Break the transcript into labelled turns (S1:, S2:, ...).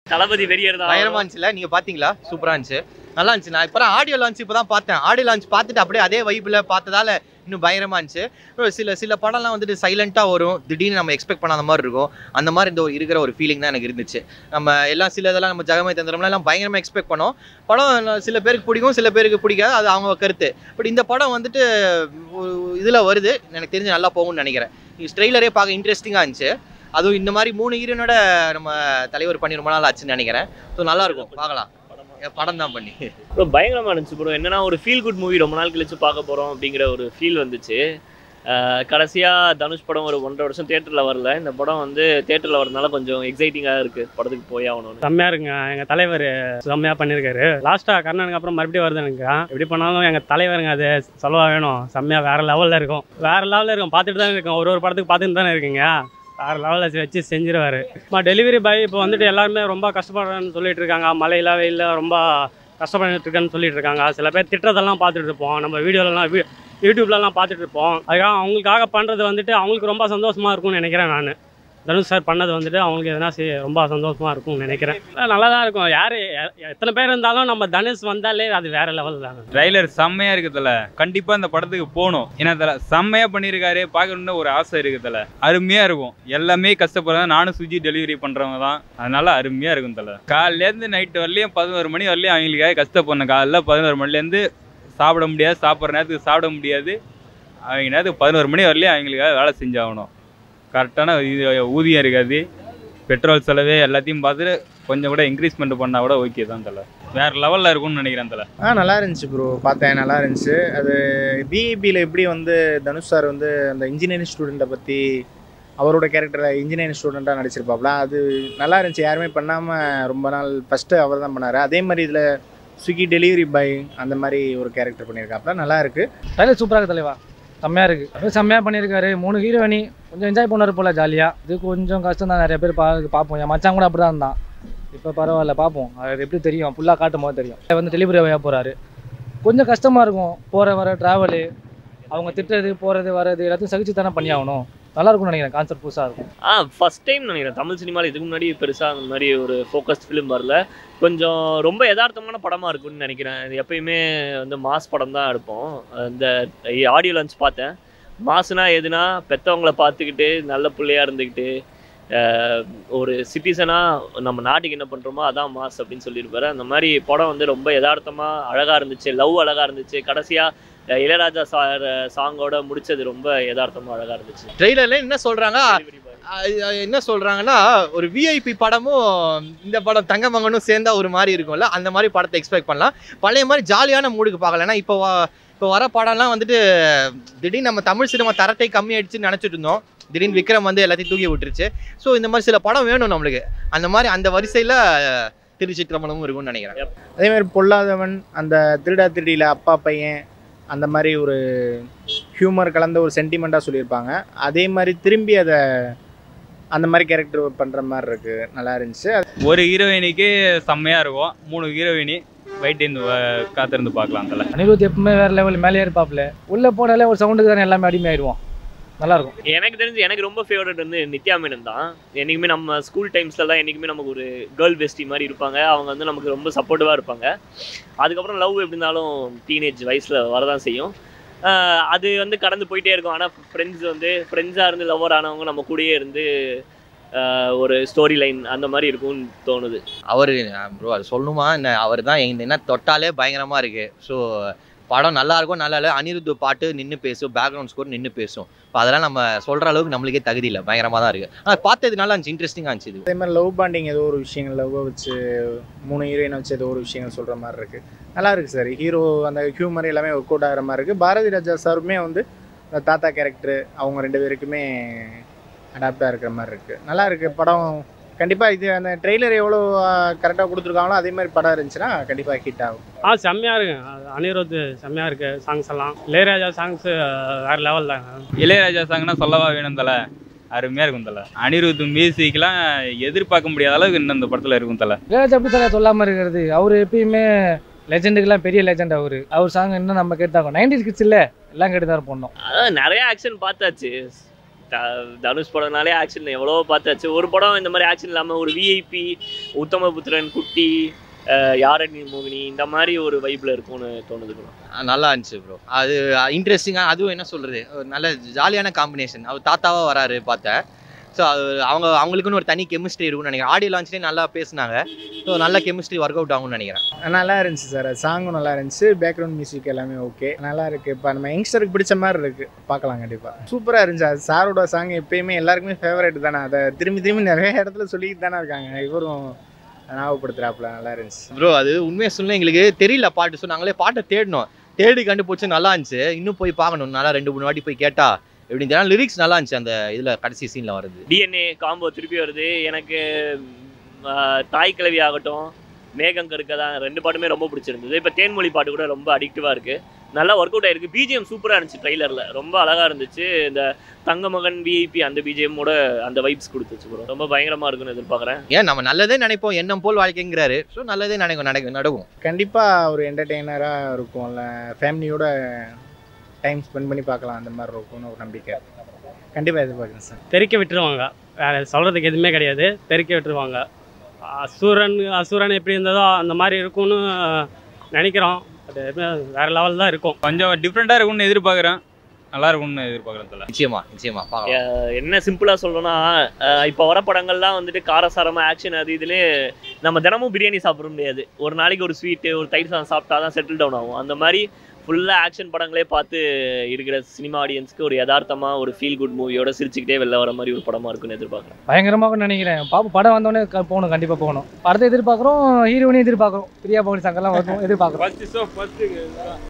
S1: தளபதி வெறியர் தான்
S2: பயங்கரமா இருந்துச்சுல நீங்க பாத்தீங்களா சூப்பரா இருந்துச்சு நல்லா இருந்துச்சு நான் இப்போ ஆடியோ லான்ச் இப்போ தான் பார்த்தேன் ஆடியோ லான்ச் பார்த்துட்டு அப்படியே அதே வைப்பில் பார்த்ததால இன்னும் பயங்கரமா இருந்துச்சு அப்புறம் சில சில படம்லாம் வந்துட்டு சைலண்டாக வரும் திடீர்னு நம்ம எக்ஸ்பெக்ட் பண்ணாத மாதிரி இருக்கும் அந்த மாதிரி இந்த ஒரு இருக்கிற ஒரு ஃபீலிங் தான் எனக்கு இருந்துச்சு நம்ம எல்லாம் சில இதெல்லாம் நம்ம ஜெகமை தந்திரம்லாம் எல்லாம் பயங்கரமாக எக்ஸ்பெக்ட் பண்ணோம் படம் சில பேருக்கு பிடிக்கும் சில பேருக்கு பிடிக்காது அது அவங்க கருத்து பட் இந்த படம் வந்துட்டு இதில் வருது எனக்கு தெரிஞ்சு நல்லா போகும்னு நினைக்கிறேன் ட்ரெய்லரே பார்க்க இன்ட்ரெஸ்டிங்காக இருந்துச்சு அதுவும் இந்த மாதிரி மூணு ஹீரோனோட நம்ம தலைவர் பண்ணி ரொம்ப நாள் ஆச்சுன்னு நினைக்கிறேன் ஸோ நல்லா இருக்கும் பார்க்கலாம் படம் தான் பண்ணி
S1: ப்ரோ பயங்கரமா இருந்துச்சு ப்ரோ என்னன்னா ஒரு ஃபீல் குட் மூவி ரொம்ப நாள் கழிச்சு பார்க்க போறோம் அப்படிங்கிற ஒரு ஃபீல் வந்துச்சு அஹ் கடைசியா தனுஷ் படம் ஒரு ஒன்றரை வருஷம் தியேட்டர்ல வரல இந்த படம் வந்து தியேட்டர்ல வரதுனால கொஞ்சம் எக்ஸைட்டிங்கா இருக்கு படத்துக்கு போய் ஆகணும்னு
S3: செம்மையா இருக்குங்க எங்க தலைவர் செம்மையா பண்ணியிருக்காரு லாஸ்டா கர்ணனுக்கு அப்புறம் மறுபடியும் வருது எனக்கு எப்படி பண்ணாலும் எங்க தலைவருங்க அது சொல்லவா வேணும் செம்மையா வேற லெவல்ல இருக்கும் வேற லெவல்ல இருக்கும் பார்த்துட்டு தான் இருக்கோம் ஒரு ஒரு படத்துக்கு பார்த்துட்டு தானே இருக்கீங்க வேற லெவலில் வச்சு செஞ்சிருவாரு இப்போ டெலிவரி பாய் இப்போ வந்துட்டு எல்லாருமே ரொம்ப கஷ்டப்படுறேன்னு சொல்லிட்டு இருக்காங்க மழையில வெயில ரொம்ப கஷ்டப்பட்டு இருக்கேன்னு சொல்லிட்டு இருக்காங்க சில பேர் திட்டுறதெல்லாம் பார்த்துட்டு இருப்போம் நம்ம வீடியோலலாம் வீ யூடியூப்லலாம் பார்த்துட்டு இருப்போம் அதுக்காக அவங்களுக்காக பண்ணுறது வந்துட்டு அவங்களுக்கு ரொம்ப சந்தோஷமா இருக்கும்னு நினைக்கிறேன் நான் தனுஷ் சார் பண்ணது வந்துட்டு அவங்களுக்கு எதனா செய்- ரொம்ப சந்தோஷமா இருக்கும்னு நினைக்கிறேன் நல்லா தான் இருக்கும் யார் எத்தனை பேர் இருந்தாலும் நம்ம தனுஷ் வந்தாலே அது வேற லெவல் தாங்க
S4: ட்ரைலர் செம்மையா இருக்குதுல கண்டிப்பா இந்த படத்துக்கு போகணும் ஏன்னா தல செம்மையா பண்ணியிருக்காரு பார்க்கணும்னு ஒரு ஆசை இருக்குதுல அருமையா இருக்கும் எல்லாமே கஷ்டப்படுறாங்க நானும் சுஜி டெலிவரி பண்றவங்க தான் அதனால அருமையா இருக்கும் தல காலையில இருந்து நைட்டு வரலையும் பதினோரு மணி வரலையும் அவங்களுக்காக கஷ்டப்படணும் காலைல பதினோரு மணிலேருந்து சாப்பிட முடியாது சாப்பிட்ற நேரத்துக்கு சாப்பிட முடியாது அவங்க நேரத்துக்கு பதினோரு மணி வரலையும் அவங்களுக்காக வேலை செஞ்சாகணும் கரெக்டான ஊதியம் இருக்காது பெட்ரோல் செலவு எல்லாத்தையும் பார்த்துட்டு கொஞ்சம் கூட இன்க்ரீஸ்மெண்ட் பண்ணால் கூட ஓகே தான் தல வேற லெவலில் இருக்கும்னு நினைக்கிறேன் தல
S5: ஆ நல்லா இருந்துச்சு ப்ரோ பார்த்தேன் நல்லா இருந்துச்சு அது பிஇபியில் எப்படி வந்து தனுஷ் சார் வந்து அந்த இன்ஜினியரிங் ஸ்டூடெண்ட்டை பற்றி அவரோட கேரக்டரில் இன்ஜினியரிங் ஸ்டூடெண்ட்டாக நடிச்சிருப்பாப்ல அது நல்லா இருந்துச்சு யாருமே பண்ணாமல் ரொம்ப நாள் ஃபஸ்ட்டு அவர் தான் பண்ணார் அதே மாதிரி இதில் ஸ்விக்கி டெலிவரி பாய் அந்த மாதிரி ஒரு கேரக்டர் பண்ணியிருக்காப்ல நல்லா இருக்குது
S6: ட்ரைலர் சூப்பராக இருக்கு தலைவா செம்மையாக இருக்குது அப்படியே செம்மையாக பண்ணியிருக்காரு மூணு ஹீரோயினி கொஞ்சம் என்ஜாய் பண்ணாரு போல ஜாலியாக இது கொஞ்சம் கஷ்டம் தான் நிறைய பேர் பா பார்ப்போம் என் மச்சான் கூட அப்படி தான் இருந்தான் இப்போ பரவாயில்ல பார்ப்போம் அது எப்படி தெரியும் ஃபுல்லாக காட்டும் போது தெரியும் இப்ப வந்து டெலிவரி வையா போகிறாரு கொஞ்சம் கஷ்டமாக இருக்கும் போகிற வர ட்ராவலு அவங்க திட்டுறது போகிறது வர்றது எல்லாத்தையும் சகிச்சு தானே பண்ணி ஆகணும் நல்லா இருக்கும்னு நினைக்கிறேன் கான்செப்ட் புதுசாக இருக்கும்
S1: ஆ ஃபர்ஸ்ட் டைம் நினைக்கிறேன் தமிழ் சினிமாவில் இதுக்கு முன்னாடி பெருசாக அந்த மாதிரி ஒரு ஃபோக்கஸ்ட் ஃபிலிம் வரல கொஞ்சம் ரொம்ப யதார்த்தமான படமாக இருக்கும்னு நினைக்கிறேன் இது எப்பயுமே வந்து மாஸ் படம் தான் எடுப்போம் இந்த ஆடியோ லான்ச் பார்த்தேன் மாசுனா எதுனா பெற்றவங்கள பார்த்துக்கிட்டு நல்ல பிள்ளையா இருந்துக்கிட்டு அஹ், ஒரு சிட்டிசனாக நம்ம நாட்டுக்கு என்ன பண்ணுறோமோ அதான் மாஸ் அப்படின்னு சொல்லியிருப்பாரு அந்த மாதிரி படம் வந்து ரொம்ப யதார்த்தமாக அழகாக இருந்துச்சு லவ் அழகாக இருந்துச்சு கடைசியாக இளையராஜா சார் சாங்கோட முடிச்சது ரொம்ப யதார்த்தமாக அழகாக இருந்துச்சு
S2: ட்ரெய்லர்ல என்ன சொல்றாங்க அது- அது என்ன சொல்றாங்கன்னா ஒரு விஐபி படமும் இந்த படம் தங்கமங்கனும் சேர்ந்தா ஒரு மாதிரி இருக்கும்ல அந்த மாதிரி படத்தை எக்ஸ்பெக்ட் பண்ணலாம் பழைய மாதிரி ஜாலியான மூடுக்கு பார்க்கல ஏன்னா இப்போ வ- இப்போ வர படம்லாம் வந்துட்டு திடீர்னு நம்ம தமிழ் சினிமா தரத்தை கம்மி ஆயிடுச்சுன்னு நினச்சிட்டு இருந்தோம் திடீர்னு விக்ரம் வந்து எல்லாத்தையும் தூக்கி விட்டுருச்சு ஸோ இந்த மாதிரி சில படம் வேணும் நம்மளுக்கு அந்த மாதிரி அந்த வரிசையில் திருச்சிற்றம்பலமும் இருக்கும்னு நினைக்கிறேன்
S5: அதே மாதிரி பொல்லாதவன் அந்த திருடா திருடியில் அப்பா பையன் அந்த மாதிரி ஒரு ஹியூமர் கலந்த ஒரு சென்டிமெண்ட்டாக சொல்லியிருப்பாங்க அதே மாதிரி திரும்பி அதை அந்த மாதிரி கேரக்டர் பண்ணுற மாதிரி இருக்குது நல்லா இருந்துச்சு
S4: ஒரு ஹீரோயினிக்கு செம்மையா இருக்கும் மூணு ஹீரோயினி வெயிட் இருந்து காத்திருந்து பார்க்கலாம் தல
S6: அனிருத் எப்பவுமே வேறு லெவல் மேலே இருப்பாப்புல உள்ளே போனாலே ஒரு சவுண்டுக்கு தானே எல்லாமே அடிமையாயிடுவோம் நல்லாயிருக்கும்
S1: எனக்கு தெரிஞ்சு எனக்கு ரொம்ப ஃபேவரட் வந்து நித்யா மேனன் தான் என்றைக்குமே நம்ம ஸ்கூல் டைம்ஸ்லலாம் என்றைக்குமே நமக்கு ஒரு கேர்ள் பெஸ்டி மாதிரி இருப்பாங்க அவங்க வந்து நமக்கு ரொம்ப சப்போர்ட்டிவாக இருப்பாங்க அதுக்கப்புறம் லவ் எப்படி இருந்தாலும் டீனேஜ் வயசில் வரதான் செய்யும் ஆஹ் அது வந்து கடந்து போயிட்டே இருக்கும் ஆனால் ஃப்ரெண்ட்ஸ் வந்து ஃப்ரெண்ட்ஸாக இருந்து லவ்வர் ஆனவங்க நம்ம கூடயே இருந்து ஆஹ் ஒரு ஸ்டோரி லைன் அந்த மாதிரி இருக்கும்னு தோணுது
S2: அவர் ப்ரோ அது சொல்லணுமா என்ன அவர் தான் என்ன தொட்டாலே பயங்கரமாக இருக்குது ஸோ படம் நல்லா இருக்கும் நல்லா இல்லை அனிருத் பாட்டு நின்று பேசும் பேக்ரவுண்ட் ஸ்கோர் நின்று பேசும் இப்போ அதெல்லாம் நம்ம சொல்கிற அளவுக்கு நம்மளுக்கே தகுதி இல்லை பயங்கரமாக தான் இருக்குது ஆனால் பார்த்தது நல்லா இருந்துச்சு இன்ட்ரெஸ்டிங்காக இருந்துச்சு இது
S5: அதே மாதிரி லவ் பாண்டிங் ஏதோ ஒரு விஷயங்கள் லவ்வை வச்சு மூணு ஹீரோயினை வச்சு ஏதோ ஒரு விஷயங்கள் சொல்கிற மாதிரி இருக்குது நல்லா இருக்குது சார் ஹீரோ அந்த ஹியூமர் எல்லாமே ஒர்க் அவுட் ஆகிற மாதிரி இருக்குது பாரதி ராஜா சாருமே வந்து அந்த தாத்தா கேரக்டர் அவங்க ரெண்டு பேருக்குமே அடாப்டாக இருக்கிற மாதிரி இருக்குது நல்லா இருக்குது படம் கண்டிப்பாக இது அந்த ட்ரெய்லர் எவ்வளோ கரெக்டாக கொடுத்துருக்காங்களோ அதே மாதிரி படம் இருந்துச்சுன்னா கண்டிப்பாக ஹிட் ஆகும்
S3: ஆ செம்மையாக இருக்கு அது அனிருத் செம்மையாக இருக்கு சாங்ஸ் எல்லாம் இளையராஜா சாங்ஸ் வேற லெவல் தாங்க
S4: இளையராஜா சாங்னா சொல்லவா வேணும் தல அருமையா இருக்கும் தல அனிருத் மியூசிக்லாம் எதிர்பார்க்க முடியாத அளவுக்கு இன்னும் இந்த படத்துல இருக்கும் தல
S6: இளையராஜா எப்படி தலை சொல்லாமல் இருக்கிறது அவர் எப்பயுமே லெஜெண்டுக்கெல்லாம் பெரிய லெஜெண்ட் அவர் அவர் சாங் இன்னும் நம்ம கேட்டாகும் நைன்டி கிட்ஸ் இல்லை எல்லாம் கேட்டு தான் போடணும்
S1: அதான் நிறைய ஆக்ஷன் பார்த்தாச்சு த- தனுஷ் படம்னாலே ஆக்ஷன் எவ்வளோ பார்த்தாச்சு ஒரு படம் இந்த மாதிரி ஆக்ஷன் இல்லாமல் ஒரு விஐபி உத்தமபுத்திரன் குட்டி அஹ் யாரணி மோகினி இந்த மாதிரி ஒரு வைப்பில் இருக்கும்னு தோணுது bro.
S2: அஹ் நல்லா இருந்துச்சு ப்ரோ அது இன்ட்ரெஸ்டிங்காக அதுவும் என்ன சொல்கிறது ஒரு நல்ல ஜாலியான காம்பினேஷன் அவர் தாத்தாவாக வராரு பார்த்தேன் ஸோ அது அவங்க அவங்களுக்குன்னு ஒரு தனி கெமிஸ்ட்ரி இருக்கும்னு நினைக்கிறேன் ஆடியோ லான்ச்லேயே நல்லா பேசுனாங்க ஸோ நல்ல கெமிஸ்ட்ரி ஒர்க் அவுட் ஆகும்னு நினைக்கிறேன்
S5: நல்லா இருந்துச்சு சார் சாங்கும் நல்லா இருந்துச்சு பேக்ரவுண்ட் மியூசிக் எல்லாமே ஓகே நல்லா இருக்கு இப்போ நம்ம யங்ஸ்டருக்கு பிடிச்ச மாதிரி இருக்கு பார்க்கலாம் கண்டிப்பாக சூப்பராக இருந்துச்சு அது சாரோட சாங் எப்பயுமே எல்லாருக்குமே ஃபேவரட் தானே அதை திரும்பி திரும்பி நிறைய இடத்துல சொல்லிட்டு தானே இருக்காங்க இவரும் ஞாபகப்படுத்துறாப்புல நல்லா இருந்துச்சு
S2: ப்ரோ அது உண்மையை சொல்ல எங்களுக்கு தெரியல பாட்டு ஸோ நாங்களே பாட்டை தேடினோம் தேடி கண்டுபிடிச்சு நல்லா இருந்துச்சு இன்னும் போய் பார்க்கணும் நல்லா ரெண்டு மூணு வாட்டி போய் கேட்டா எப்படின்னு தெரியல லிரிக்ஸ் நல்லா இருந்துச்சு அந்த இதில் கடைசி சீனில் வருது
S1: டிஎன்ஏ காம்போ திருப்பி வருது எனக்கு ஆஹ், தாய் கிழவி ஆகட்டும் மேகம் கருக்க தான் ரெண்டு பாட்டுமே ரொம்ப பிடிச்சிருந்தது இப்போ தேன்மொழி பாட்டு கூட ரொம்ப அடிக்டிவாக இருக்குது நல்லா ஒர்க் அவுட் ஆயிருக்கு பிஜிஎம் சூப்பராக இருந்துச்சு ட்ரைலரில் ரொம்ப அழகாக இருந்துச்சு இந்த தங்கமகன் விஐபி அந்த பிஜிஎம்மோட அந்த வைப்ஸ் கொடுத்துச்சு bro. ரொம்ப பயங்கரமாக இருக்குன்னு எதிர்பார்க்குறேன்
S2: ஏன் நம்ம நல்லதே நினைப்போம் எண்ணம் போல் வாழ்க்கைங்கிறாரு ஸோ நல்லதே நினைக்கும் நடக்கும் நடக்கும்
S5: கண்டிப்பாக ஒரு என்டர்டெய்னராக இருக்கும்ல ஃபேமிலியோட டைம் ஸ்பெண்ட் பண்ணி பார்க்கலாம் அந்த மாதிரி இருக்கும்னு ஒரு நம்பிக்கை கண்டிப்பாக எதிர்பார்க்குறேன் சார்
S3: தெறிக்க விட்டுருவாங்க வேற சொல்கிறதுக்கு எதுவுமே கிடையாது தெறிக்க விட்டுருவாங்க அசுரன் அசுரன் எப்படி இருந்ததோ அந்த மாதிரி இருக்கும்னு நினைக்கிறோம் அது எதுவுமே வேற லெவல் தான் இருக்கும்
S4: கொஞ்சம் டிஃப்ரெண்ட்டாக இருக்கும்னு எதிர்பார்க்குறேன் நல்லா இருக்கும்னு எதிர்பார்க்குறேன் தல
S2: நிச்சயமா நிச்சயமா பார்க்கலாம்
S1: என்ன சிம்பிளாக சொல்லணும்னா இப்போ வர படங்கள்லாம் வந்துட்டு காரசாரமாக ஆக்ஷன் அது இதுன்னு நம்ம தினமும் பிரியாணி சாப்பிட முடியாது ஒரு நாளைக்கு ஒரு ஸ்வீட்டு ஒரு தயிர் சாதம் சாப்பிட்டா தான் செட்டில் டவுன் ஆகும் அந்த மாதிரி ஃபுல்லாக ஆக்ஷன் படங்களே பார்த்து இருக்கிற சினிமா ஆடியன்ஸ்க்கு ஒரு யதார்த்தமாக ஒரு ஃபீல் குட் மூவியோட சிரிச்சுக்கிட்டே வெளில வர மாதிரி ஒரு படமாக இருக்குன்னு எதிர்பார்க்குறேன்
S6: பயங்கரமாக நினைக்கிறேன் பாப்போம் படம் வந்தோடனே க- போகணும் கண்டிப்பாக போகணும் படத்தை எதிர்பார்க்குறோம் ஹீரோனையும் எதிர்பார்க்குறோம் பிரியா பவனி சங்கர்லாம் வரும் எதிர்பார்க்குறோம்
S4: ஃபர்ஸ்ட் ஷோ ஃபர்ஸ்ட்